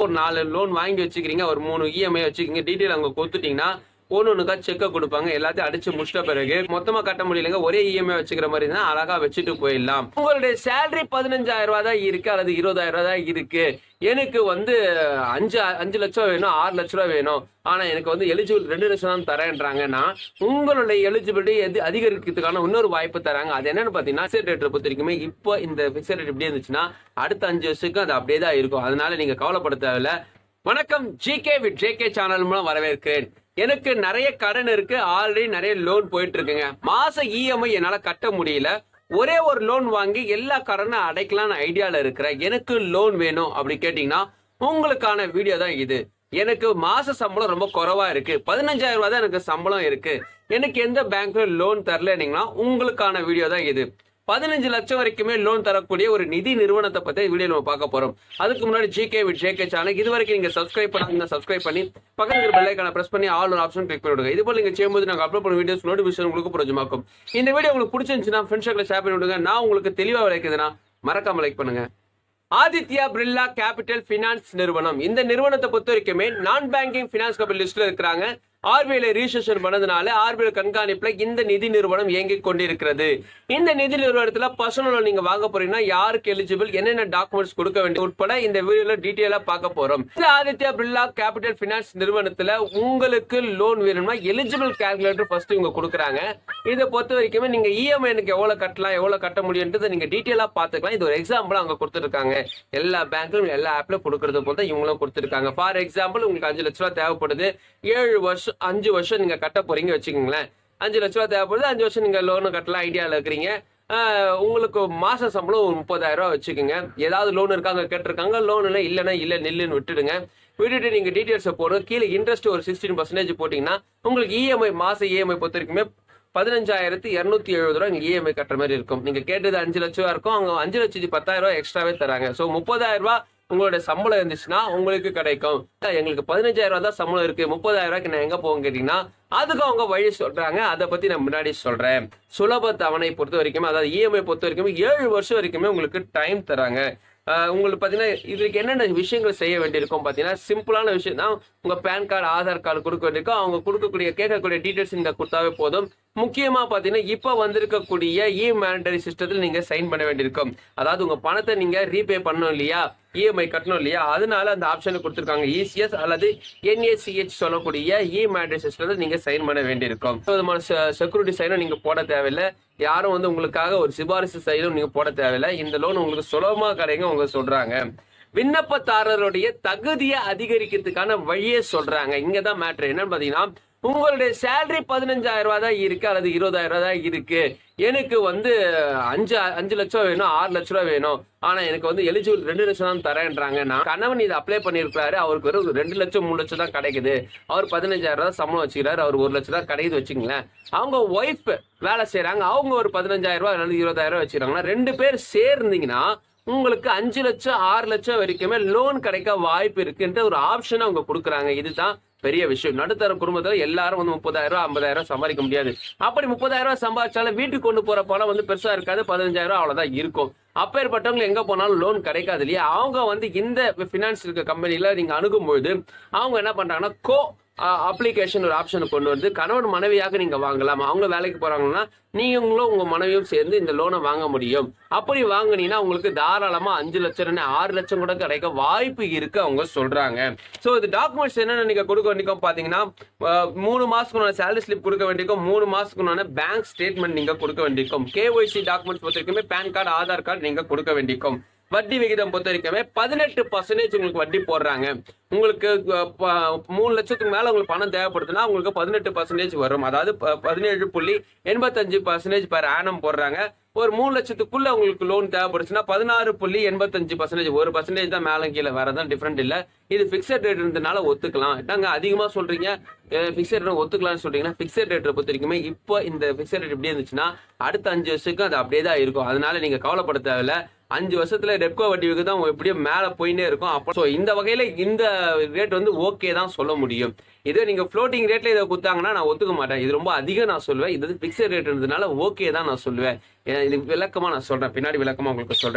ஒரு நாலு லோன் வாங்கி வச்சுக்கிறீங்க ஒரு மூணு இஎம்ஐ வச்சுக்கிங்க டீட்டெயில் அங்க கொடுத்துட்டீங்கன்னா ஒன்று ஒன்றுக்கா செக்கை கொடுப்பாங்க எல்லாத்தையும் அடிச்சு முடிச்சிட்ட பிறகு மொத்தமா கட்ட முடியலங்க ஒரே இஎம்ஐ வச்சுக்கிற மாதிரி தான் அழகா வச்சுட்டு போயிடலாம் உங்களுடைய சேலரி பதினஞ்சாயிரம் ரூபாய் தான் இருக்கு அல்லது இருபதாயிரம் ரூபாய் தான் இருக்கு எனக்கு வந்து அஞ்சு அஞ்சு லட்சம் வேணும் ஆறு லட்ச ரூபா வேணும் ஆனா எனக்கு வந்து எலிஜிபிள் ரெண்டு லட்சம் தான் தரேன்றாங்கன்னா உங்களுடைய எலிஜிபிலிட்டி எது அதிகரிக்கிறதுக்கான இன்னொரு வாய்ப்பு தராங்க அது என்னன்னு பாத்தீங்கன்னா ஃபிக்ஸட் ரேட் பொறுத்த வரைக்குமே இப்போ இந்த ஃபிக்ஸட் ரேட் இப்படியே இருந்துச்சுன்னா அடுத்த அஞ்சு வருஷத்துக்கு அது அப்படியே தான் இருக்கும் அதனால நீங்க கவலைப்பட தேவையில்ல வணக்கம் ஜிகே வித் ஜேகே சேனல் மூலம் வரவேற்கிறேன் எனக்கு நிறைய கடன் இருக்கு ஆல்ரெடி நிறைய லோன் போயிட்டு இருக்குங்க மாச இஎம்ஐ என்னால கட்ட முடியல ஒரே ஒரு லோன் வாங்கி எல்லா கடனும் அடைக்கலாம்னு ஐடியால இருக்கிறேன் எனக்கு லோன் வேணும் அப்படி கேட்டீங்கன்னா உங்களுக்கான வீடியோ தான் இது எனக்கு மாச சம்பளம் ரொம்ப குறைவா இருக்கு பதினஞ்சாயிரம் ரூபாய் தான் எனக்கு சம்பளம் இருக்கு எனக்கு எந்த பேங்க்ல லோன் தரலனீங்கன்னா உங்களுக்கான வீடியோ தான் இது பதினஞ்சு லட்சம் வரைக்குமே லோன் தரக்கூடிய ஒரு நிதி நிறுவனத்தை பத்தி வீடியோ நம்ம பார்க்க போறோம் அதுக்கு முன்னாடி ஜிகே வித் ஜேகே சேனல் இது வரைக்கும் நீங்க சப்ஸ்கிரைப் பண்ணாங்க சப்ஸ்கிரைப் பண்ணி பக்கத்துல இருக்கிற பெல் ஐக்கான பிரஸ் பண்ணி ஆல் ஒரு ஆப்ஷன் கிளிக் பண்ணி விடுங்க இது போல நீங்க செய்யும்போது நாங்க அப்லோட் பண்ண வீடியோஸ் நோட்டிபிகேஷன் உங்களுக்கு புரிஞ்சுமாக்கும் இந்த வீடியோ உங்களுக்கு பிடிச்சிருந்துச்சுன்னா ஃப்ரெண்ட்ஸ் ஷேர் பண்ணி விடுங்க நான் உங்களுக்கு தெளிவா விளக்குதுன்னா மறக்காம லைக் பண்ணுங்க ஆதித்யா பிர்லா கேபிட்டல் பினான்ஸ் நிறுவனம் இந்த நிறுவனத்தை பொறுத்த வரைக்குமே நான் பேங்கிங் பினான்ஸ் கம்பெனி லிஸ்ட்ல இருக்கிறாங்க ஆர்பிஐல ரிஜிஸ்ட்ரேஷன் பண்ணதுனால ஆர்பிஐ கண்காணிப்புல இந்த நிதி நிறுவனம் இயங்கிக் கொண்டிருக்கிறது இந்த நிதி நிறுவனத்துல பர்சனல் லோன் நீங்க வாங்க போறீங்கன்னா யாருக்கு எலிஜிபிள் என்னென்ன டாக்குமெண்ட்ஸ் கொடுக்க வேண்டிய உட்பட இந்த வீடியோல டீட்டெயிலா பார்க்க போறோம் இந்த ஆதித்யா பிர்லா கேபிட்டல் பினான்ஸ் நிறுவனத்துல உங்களுக்கு லோன் வேணும்னா எலிஜிபிள் கால்குலேட்டர் ஃபர்ஸ்ட் இவங்க கொடுக்குறாங்க இதை பொறுத்த வரைக்குமே நீங்க இஎம்ஐ எனக்கு எவ்வளவு கட்டலாம் எவ்வளவு கட்ட முடியுன்றதை நீங்க டீட்டெயிலா பாத்துக்கலாம் இது ஒரு எக்ஸாம்பிள் அவங்க கொடுத்துருக்காங்க எல்லா பேங்க்லும் எல்லா ஆப்ல கொடுக்கறது போல தான் இவங்களும் கொடுத்துருக்காங்க ஃபார் எக்ஸாம்பிள் உங்களுக்கு அஞ்சு லட்ச ரூபா தேவைப்படுது ஏழு வருஷம் அஞ்சு வருஷம் நீங்க கட்ட போறீங்க வச்சுக்கோங்களேன் அஞ்சு லட்ச ரூபா தேவைப்படுது அஞ்சு வருஷம் நீங்க லோனு கட்டலாம் ஐடியாவில் இருக்கிறீங்க ஆஹ் உங்களுக்கு மாச சம்பளம் ஒரு முப்பதாயிரம் ரூபா வச்சுக்கோங்க ஏதாவது லோன் இருக்காங்க கேட்டிருக்காங்க லோன் இல்லை இல்லைன்னா இல்லை நில்லுன்னு விட்டுடுங்க விட்டுட்டு நீங்க டீட்டெயில்ஸை போடுங்க கீழே இன்ட்ரெஸ்ட் ஒரு சிக்ஸ்டீன் பர்சன்டேஜ் போட்டீங்கன்னா உங்களுக்கு இஎம்ஐ மாச இஎம்ஐ பொறுத்த வரைக்குமே பதினஞ்சாயிரத்தி இரநூத்தி எழுபது ரூபா நீங்க இஎம்ஐ கட்டுற மாதிரி இருக்கும் நீங்க கேட்டது அஞ்சு லட்சம் ரூபா இருக்கும் அவங்க அஞ்சு லட்சத்தி பத்தாயிரம் ரூபாய் எக்ஸ்ட்ராவே தராங்க ஸோ முப்பதாயிரம் ரூபாய் உங்களோட சம்பளம் இருந்துச்சுன்னா உங்களுக்கு கிடைக்கும் எங்களுக்கு பதினஞ்சாயிரம் ரூபாய் தான் சம்பளம் இருக்கு முப்பதாயிரம் ரூபாய்க்கு நான் எங்க போகும் கேட்டீங்கன்னா அதுக்கு அவங்க வழி சொல்றாங்க அதை பத்தி நான் முன்னாடி சொல்றேன் சுலப தவணை பொறுத்த வரைக்கும் அதாவது இஎம்ஐ பொறுத்த வரைக்கும் ஏழு வருஷம் வரைக்குமே உங்களுக்கு டைம் தராங்க ஆஹ் உங்களுக்கு பார்த்தீங்கன்னா இதுக்கு என்னென்ன விஷயங்கள் செய்ய வேண்டியிருக்கும் பார்த்தீங்கன்னா சிம்பிளான விஷயம் தான் உங்கள் பேன் கார்டு ஆதார் கார்டு கொடுக்க வேண்டியிருக்கும் அவங்க கொடுக்கக்கூடிய கேட்கக்கூடிய டீட்டெயில்ஸ் இந்த கொடுத்தாவே போதும் முக்கியமாக பார்த்தீங்கன்னா இப்போ வந்திருக்கக்கூடிய இ மேண்டரி சிஸ்டத்தில் நீங்கள் சைன் பண்ண வேண்டியிருக்கும் அதாவது உங்கள் பணத்தை நீங்கள் ரீபே பண்ணணும் இல்லையா இஎம்ஐ கட்டணும் இல்லையா அதனால அந்த ஆப்ஷனை கொடுத்துருக்காங்க இசிஎஸ் அல்லது என்ஏசிஹெச் சொல்லக்கூடிய இ மேண்டரி சிஸ்டத்தில் நீங்கள் சைன் பண்ண வேண்டியிருக்கும் எந்த விதமான செக்யூரிட்டி சைனும் நீங்கள் போட தேவையில்லை யாரும் வந்து உங்களுக்காக ஒரு சிபாரிசு சைடும் நீங்க போட தேவையில்லை இந்த லோன் உங்களுக்கு சுலபமா கிடைக்கும் அவங்க சொல்றாங்க விண்ணப்பதாரருடைய தகுதியை அதிகரிக்கிறதுக்கான வழியே சொல்றாங்க இங்கதான் மேட்ரு என்னன்னு பாத்தீங்கன்னா உங்களுடைய சேலரி பதினஞ்சாயிரம் ரூபாய் தான் இருக்கு அல்லது இருபதாயிரம் ரூபாய் தான் இருக்கு எனக்கு வந்து அஞ்சு அஞ்சு லட்சம் வேணும் ஆறு லட்ச ரூபா வேணும் ஆனா எனக்கு வந்து எலிஜிபிள் ரெண்டு லட்சம் தான் தரேன்றாங்கன்னா கணவன் இதை அப்ளை பண்ணியிருக்காரு அவருக்கு வெறும் ரெண்டு லட்சம் மூணு லட்சம் தான் கிடைக்குது அவர் பதினஞ்சாயிரம் ரூபாய் சம்பளம் வச்சுக்கிறாரு அவர் ஒரு லட்சம் தான் கிடைக்குது வச்சுங்களேன் அவங்க ஒய்ஃப் வேலை செய்றாங்க அவங்க ஒரு பதினஞ்சாயிரம் ரூபாய் அல்லது இருபதாயிரம் ரூபாய் வச்சுக்கிறாங்கன்னா ரெண்டு பேர் சேர்ந்தீங்கன்னா உங்களுக்கு அஞ்சு லட்சம் ஆறு லட்சம் வரைக்குமே லோன் கிடைக்க வாய்ப்பு இருக்குன்ற ஒரு ஆப்ஷன் அவங்க கொடுக்குறாங்க இதுதான் பெரிய விஷயம் நடுத்தர குடும்பத்துல எல்லாரும் வந்து முப்பதாயிரம் ரூபாய் ஐம்பதாயிரம் ரூபாய் சம்பாதிக்க முடியாது அப்படி முப்பதாயிரம் ரூபாய் சம்பாதிச்சாலும் வீட்டுக்கு கொண்டு போற பணம் வந்து பெருசா இருக்காது பதினஞ்சாயிரம் ரூபாய் அவ்வளவுதான் இருக்கும் அப்பேற்பட்டவங்க எங்க போனாலும் லோன் கிடைக்காது இல்லையா அவங்க வந்து இந்த பினான்ஸ் இருக்க கம்பெனில நீங்க அணுகும்பொழுது அவங்க என்ன பண்றாங்கன்னா கோ அப்ளிகேஷன் ஒரு ஆப்ஷன் கொண்டு வந்து கணவன் மனைவியாக நீங்க வாங்கலாம் அவங்க வேலைக்கு போறாங்கன்னா நீங்களும் உங்க மனைவியும் சேர்ந்து இந்த லோனை வாங்க முடியும் அப்படி வாங்குனீங்கன்னா உங்களுக்கு தாராளமா அஞ்சு லட்சம் இல்லைன்னா ஆறு லட்சம் கூட கிடைக்க வாய்ப்பு இருக்கு அவங்க சொல்றாங்க ஸோ இது டாக்குமெண்ட்ஸ் என்னென்ன நீங்க கொடுக்க வேண்டியிருக்கும் பாத்தீங்கன்னா அஹ், மூணு மாசத்துக்கு சேலரி ஸ்லிப் கொடுக்க வேண்டியிருக்கும் மூணு மாசத்துக்கு பேங்க் ஸ்டேட்மெண்ட் நீங்க கொடுக்க வேண்டியிருக்கும் கேஒய்சி டாக்குமெண்ட்ஸ் பொறுத்த வரைக்குமே பேன் கார்டு ஆதார் கார்டு நீங்க கொடுக்க வேண்டியிருக்கும் வட்டி விகிதம் பொறுத்த வரைக்குமே பதினெட்டு பர்சன்டேஜ் உங்களுக்கு வட்டி போடுறாங்க உங்களுக்கு அஹ், ப- மூணு லட்சத்துக்கு மேல உங்களுக்கு பணம் தேவைப்படுதுன்னா உங்களுக்கு பதினெட்டு பர்சன்டேஜ் வரும் அதாவது ப- பதினேழு புள்ளி எண்பத்தஞ்சு பர்சன்டேஜ் per annum போடுறாங்க ஒரு மூணு லட்சத்துக்குள்ள உங்களுக்கு லோன் தேவைப்படுச்சுன்னா பதினாறு புள்ளி எண்பத்தஞ்சு பர்சன்டேஜ் ஒரு பர்சன்டேஜ் தான் மேலே கீழே வேற தான் டிஃப்ரெண்ட் இல்ல இது பிக்சட் ரேட் இருந்தனால ஒத்துக்கலாம் நாங்க அதிகமா சொல்றீங்க பிக்சட் ரேட் ஒத்துக்கலாம்னு சொல்றீங்கன்னா பிக்சட் ரேட் பொறுத்த வரைக்குமே இப்போ இந்த பிக்சட் ரேட் இப்படி இருந்துச்சுன்னா அடுத்த அஞ்சு வருஷத்துக்கு அது அப்படியே தான் இருக்கும் அதனால நீங்க கவலைப்பட தேவையில்ல அஞ்சு வருஷத்துல ரெப்கோ வட்டி விகிதம் எப்படியும் மேல போயினே இருக்கும் அப்போ ஸோ இந்த வகையில இந்த ரேட் வந்து ஓகே தான் சொல்ல முடியும் இதே நீங்க ஃப்ளோட்டிங் ரேட்ல இதை கொடுத்தாங்கன்னா நான் ஒத்துக்க மாட்டேன் இது ரொம்ப அதிகம் நான் சொல்லுவேன் இது வந்து பிக்சட் ரேட் இருந்ததுனால ஓகே தான் நான் சொல்லுவேன் ஏன் இது விளக்கமா நான் சொல்றேன் பின்னாடி விளக்கமா உங்களுக்கு சொல்றேன்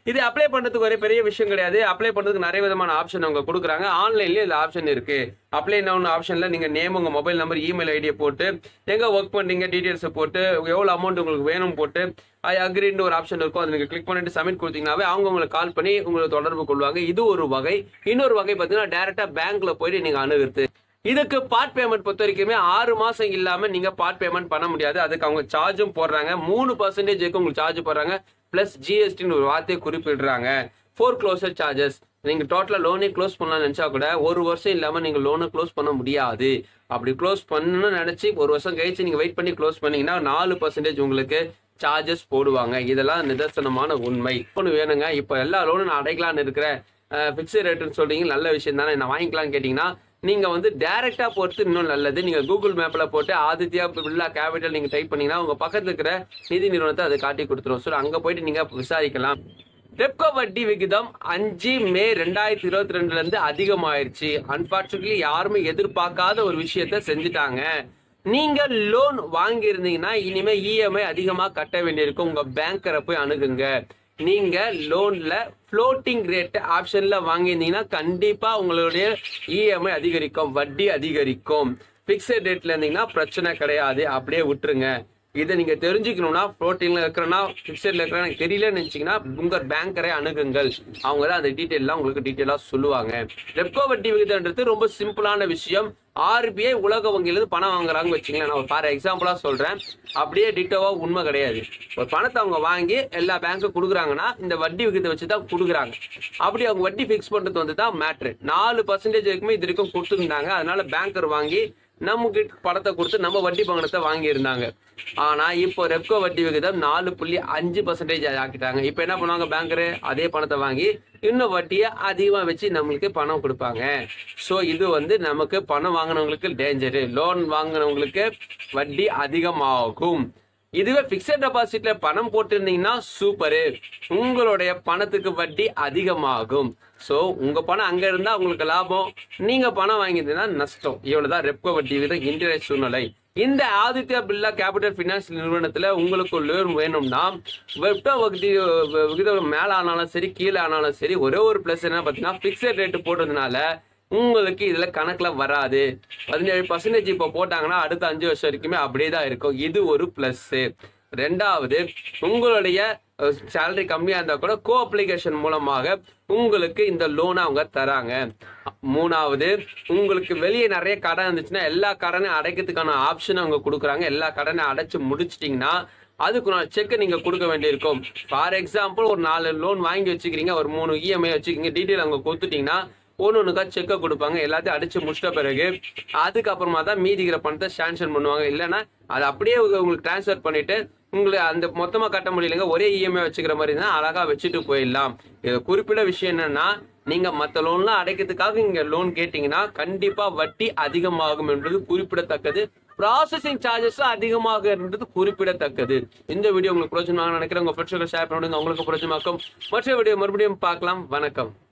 இது அப்ளை பண்றதுக்கு ஒரு பெரிய விஷயம் கிடையாது அப்ளை பண்றதுக்கு நிறைய விதமான ஆப்ஷன் அவங்க கொடுக்குறாங்க ஆன்லைன்லயே இந்த ஆப்ஷன் இருக்கு அப்ளை ஒன்று ஆப்ஷன்ல நீங்க நேம் உங்க மொபைல் நம்பர் இமெயில் ஐடியை போட்டு எங்க ஒர்க் பண்றீங்க டீடைல்ஸ் போட்டு எவ்வளவு அமௌண்ட் உங்களுக்கு வேணும் போட்டு ஐ அக்ரின்னு ஒரு ஆப்ஷன் இருக்கும் அதை நீங்க கிளிக் பண்ணிட்டு சப்மிட் கொடுத்தீங்கன்னாவே அவங்க உங்களுக்கு கால் பண்ணி உங்களை தொடர்பு கொள்வாங்க இது ஒரு வகை இன்னொரு வகை பார்த்தீங்கன்னா டேரக்டா பேங்க்ல போயிட்டு நீங்க அணுகுறது இதுக்கு பார்ட் பேமெண்ட் பொறுத்த வரைக்குமே ஆறு மாசம் இல்லாம நீங்க பார்ட் பேமெண்ட் பண்ண முடியாது அதுக்கு அவங்க சார்ஜும் போடுறாங்க மூணு பர்சன்டேஜுக்கு உங்களுக்கு சார்ஜ் போடுறாங்க பிளஸ் ஜிஎஸ்டின்னு ஒரு வார்த்தையை குறிப்பிடுறாங்க ஃபோர் க்ளோசர் சார்ஜஸ் நீங்க டோட்டலா லோனே க்ளோஸ் பண்ணலாம்னு நினைச்சா கூட ஒரு வருஷம் இல்லாம நீங்க லோனை க்ளோஸ் பண்ண முடியாது அப்படி க்ளோஸ் பண்ணணும்னு நினைச்சு ஒரு வருஷம் கழிச்சு நீங்க வெயிட் பண்ணி க்ளோஸ் பண்ணீங்கன்னா நாலு பர்சன்டேஜ் உங்களுக்கு சார்ஜஸ் போடுவாங்க இதெல்லாம் நிதர்சனமான உண்மை ஒன்று வேணுங்க இப்போ எல்லா லோனும் நான் அடைக்கலான்னு இருக்கிறேன் ஃபிக்ஸட் ரேட்டுன்னு சொல்றீங்க நல்ல விஷயம் தானே நான் வாங்கிக்கலாம்னு கேட்டிங்கன்னா நீங்க வந்து டைரக்டா போறது இன்னும் நல்லது நீங்க கூகுள் மேப்ல போட்டு ஆதித்யா பிர்லா கேபிட்டல் நீங்க டைப் பண்ணீங்கன்னா உங்க பக்கத்துல இருக்கிற நிதி நிறுவனத்தை அதை காட்டி கொடுத்துரும் ஸோ அங்க போயிட்டு நீங்க விசாரிக்கலாம் ரெப்கோ வட்டி விகிதம் அஞ்சு மே ரெண்டாயிரத்தி இருபத்தி ரெண்டுல இருந்து அதிகமாயிருச்சு அன்பார்ச்சுனேட்லி யாருமே எதிர்பார்க்காத ஒரு விஷயத்த செஞ்சுட்டாங்க நீங்க லோன் வாங்கி இருந்தீங்கன்னா இனிமே இஎம்ஐ அதிகமா கட்ட வேண்டியிருக்கும் உங்க பேங்கரை போய் அணுகுங்க நீங்க லோன்ல ஃப்ளோட்டிங் ரேட் ஆப்ஷன்ல வாங்கியிருந்தீங்கன்னா கண்டிப்பா உங்களுடைய இஎம்ஐ அதிகரிக்கும் வட்டி அதிகரிக்கும் பிக்சட் ரேட்ல இருந்தீங்கன்னா பிரச்சனை கிடையாது அப்படியே விட்டுருங்க இதை நீங்க தெரிஞ்சுக்கணும்னா ஃப்ளோட்டிங்ல இருக்கிறனா பிக்சட்ல இருக்கிற எனக்கு தெரியலன்னு நினைச்சீங்கன்னா உங்க பேங்கரை அணுகுங்கள் அவங்க தான் அந்த டீட்டெயிலாம் உங்களுக்கு டீட்டெயிலா சொல்லுவாங்க ரெப்கோ வட்டி விகிதம்ன்றது ரொம்ப சிம்பிளான விஷயம் ஆர்பிஐ உலக வங்கியிலிருந்து பணம் வாங்குறாங்க வச்சுங்களேன் நான் ஃபார் எக்ஸாம்பிளா சொல்றேன் அப்படியே டிட்டோவா உண்மை கிடையாது ஒரு பணத்தை அவங்க வாங்கி எல்லா பேங்க்கும் கொடுக்குறாங்கன்னா இந்த வட்டி விகிதத்தை வச்சு தான் கொடுக்குறாங்க அப்படி அவங்க வட்டி ஃபிக்ஸ் பண்றது வந்து தான் மேட்ரு நாலு பர்சன்டேஜ் வரைக்குமே இது வரைக்கும் கொடுத்துருந்தாங்க அதனால பேங்கர் வாங்கி நமக்கு பணத்தை கொடுத்து நம்ம வட்டி பங்கனத்தை வாங்கி இருந்தாங்க ஆனா இப்போ ரெப்கோ வட்டி விகிதம் நாலு புள்ளி அஞ்சு பர்சன்டேஜ் ஆக்கிட்டாங்க இப்போ என்ன பண்ணுவாங்க பேங்கரு அதே பணத்தை வாங்கி இன்னும் வட்டியை அதிகமா வச்சு நம்மளுக்கு பணம் கொடுப்பாங்க ஸோ இது வந்து நமக்கு பணம் வாங்கினவங்களுக்கு டேஞ்சரு லோன் வாங்கினவங்களுக்கு வட்டி அதிகமாகும் இதுவே பிக்சட் டெபாசிட்ல பணம் போட்டிருந்தீங்கன்னா சூப்பரு உங்களுடைய பணத்துக்கு வட்டி அதிகமாகும் ஸோ உங்க பணம் அங்க இருந்தா உங்களுக்கு லாபம் நீங்க பணம் வாங்கியிருந்தீங்கன்னா நஷ்டம் இவ்வளவுதான் ரெப்கோ வட்டி விகிதம் இன்றைய சூழ்நிலை இந்த ஆதித்யா பிர்லா கேபிட்டல் பினான்ஸ் நிறுவனத்துல உங்களுக்கு லோன் வேணும்னா வெப்டோ வட்டி விகிதம் மேல ஆனாலும் சரி கீழே ஆனாலும் சரி ஒரே ஒரு பிளஸ் என்ன பார்த்தீங்கன்னா பிக்சட் ரேட்டு போடுறதுனால உங்களுக்கு இதுல கணக்குல வராது பதினேழு பர்சன்டேஜ் இப்போ போட்டாங்கன்னா அடுத்த அஞ்சு வருஷம் வரைக்குமே அப்படியே தான் இருக்கும் இது ஒரு பிளஸ் ரெண்டாவது உங்களுடைய சேலரி கம்மியா இருந்தா கூட கோ அப்ளிகேஷன் மூலமாக உங்களுக்கு இந்த லோனை அவங்க தராங்க மூணாவது உங்களுக்கு வெளியே நிறைய கடன் இருந்துச்சுன்னா எல்லா கடனையும் அடைக்கிறதுக்கான ஆப்ஷன் அவங்க கொடுக்குறாங்க எல்லா கடனையும் அடைச்சு முடிச்சிட்டிங்கன்னா அதுக்கு நான் செக் நீங்க கொடுக்க வேண்டியிருக்கும் ஃபார் எக்ஸாம்பிள் ஒரு நாலு லோன் வாங்கி வச்சுக்கிறீங்க ஒரு மூணு இஎம்ஐ வச்சுக்கிங்க டீட்டெயில் அவங்க கொடுத்துட்டீங்கன்னா ஒன்று ஒன்றுக்கா செக்கை கொடுப்பாங்க எல்லாத்தையும் அடிச்சு முடிச்சிட்ட பிறகு அதுக்கப்புறமா தான் மீதிக்கிற பணத்தை சாங்ஷன் பண்ணுவாங்க இல்லைன்னா அதை அப்படியே உங்களுக்கு ட்ரான்ஸ்ஃபர் பண்ணிட்டு உங்களுக்கு அந்த மொத்தமா கட்ட முடியலங்க ஒரே இஎம்ஐ வச்சுக்கிற மாதிரி தான் அழகா வச்சுட்டு போயிடலாம் இது குறிப்பிட விஷயம் என்னன்னா நீங்க மத்த லோன்லாம் அடைக்கிறதுக்காக இங்க லோன் கேட்டீங்கன்னா கண்டிப்பா வட்டி அதிகமாகும் என்பது குறிப்பிடத்தக்கது ப்ராசஸிங் சார்ஜஸ் அதிகமாக இருந்தது குறிப்பிடத்தக்கது இந்த வீடியோ உங்களுக்கு பிரோஜனமாக நினைக்கிறேன் உங்க ஃப்ரெண்ட்ஸுக்கு ஷேர் பண்ணுங்க உங்களுக்கு பிரோஜனமாக்கும் மற்ற வீடியோ மறுபடியும் பார்க்கலாம் வணக்கம்